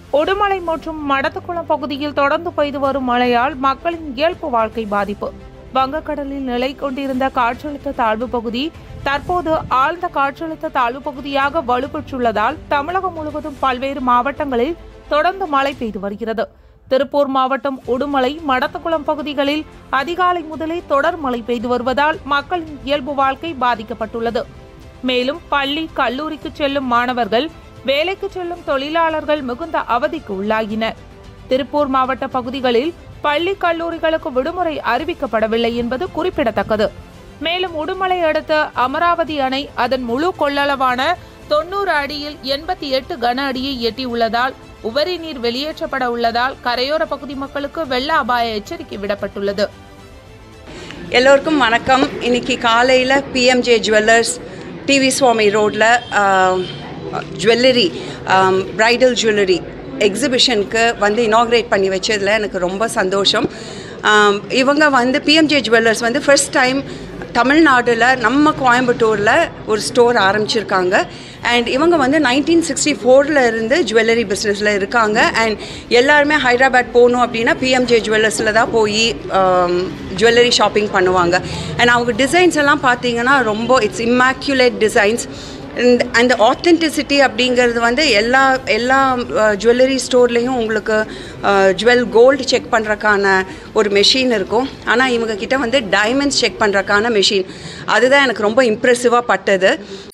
உடுமலை மற்றும் மடத்துக்குளம் பகுதியில் தொடர்ந்து பெய்து வரும் மழையால் மக்களின் இயல்பு வாழ்க்கை பாதிப்பு வங்கக்கடலில் நிலை கொண்டிருந்த காற்றழுத்த தாழ்வு பகுதி தற்போது ஆழ்ந்த காற்றழுத்த தாழ்வு பகுதியாக வலுப்பெற்றுள்ளதால் தமிழகம் முழுவதும் பல்வேறு மாவட்டங்களில் தொடர்ந்து மழை பெய்து வருகிறது திருப்பூர் மாவட்டம் உடுமலை மடத்துக்குளம் பகுதிகளில் அதிகாலை முதலே தொடர் மழை பெய்து வருவதால் மக்களின் இயல்பு வாழ்க்கை பாதிக்கப்பட்டுள்ளது மேலும் பள்ளி கல்லூரிக்கு செல்லும் மாணவர்கள் வேலைக்கு செல்லும் தொழிலாளர்கள் மிகுந்த அவதிக்கு உள்ளாகினர் திருப்பூர் மாவட்ட பகுதிகளில் பள்ளி கல்லூரிகளுக்கு விடுமுறை அறிவிக்கப்படவில்லை என்பது குறிப்பிடத்தக்கது மேலும் உடுமலை அடுத்த அமராவதி அணை அதன் முழு கொள்ளளவான தொண்ணூறு அடியில் எண்பத்தி எட்டு கன அடியை எட்டியுள்ளதால் உபரி நீர் வெளியேற்றப்பட உள்ளதால் கரையோர பகுதி மக்களுக்கு வெள்ள அபாய எச்சரிக்கை விடப்பட்டுள்ளது எல்லோருக்கும் வணக்கம் இன்னைக்கு காலையில் பிஎம்ஜே ஜுவல்லர்ஸ் டிவி சுவாமி ரோட்டில் ஜுவல்லரி பிரைடல் ஜுவல்லரி எக்ஸிபிஷனுக்கு வந்து இனாக்ரேட் பண்ணி வச்சதில் எனக்கு ரொம்ப சந்தோஷம் ஆம், இவங்க வந்து பிஎம்ஜே ஜுவல்லர்ஸ் வந்து ஃபர்ஸ்ட் டைம் தமிழ்நாடுல நம்ம கோயம்புத்தூரில் ஒரு ஸ்டோர் ஆரம்பிச்சிருக்காங்க அண்ட் இவங்க வந்து நைன்டீன் சிக்ஸ்டி ஃபோரில் இருந்து ஜுவல்லரி பிஸ்னஸில் இருக்காங்க அண்ட் எல்லாருமே ஹைதராபாத் போகணும் அப்படின்னா பிஎம்ஜே ஜுவல்லர்ஸில் தான் போய் ஜுவல்லரி ஷாப்பிங் பண்ணுவாங்க அண்ட் அவங்க டிசைன்ஸ் எல்லாம் பார்த்தீங்கன்னா ரொம்ப இட்ஸ் இம்மாக்குலேட் டிசைன்ஸ் இந்த அந்த ஆத்தென்டிசிட்டி அப்படிங்கிறது வந்து எல்லா எல்லா ஜுவல்லரி ஸ்டோர்லேயும் உங்களுக்கு ஜுவல் கோல்டு செக் பண்ணுறக்கான ஒரு மெஷின் இருக்கும் ஆனால் இவங்க கிட்ட வந்து டைமண்ட்ஸ் செக் பண்ணுறக்கான மெஷின் அதுதான் எனக்கு ரொம்ப இம்ப்ரெசிவாக பட்டது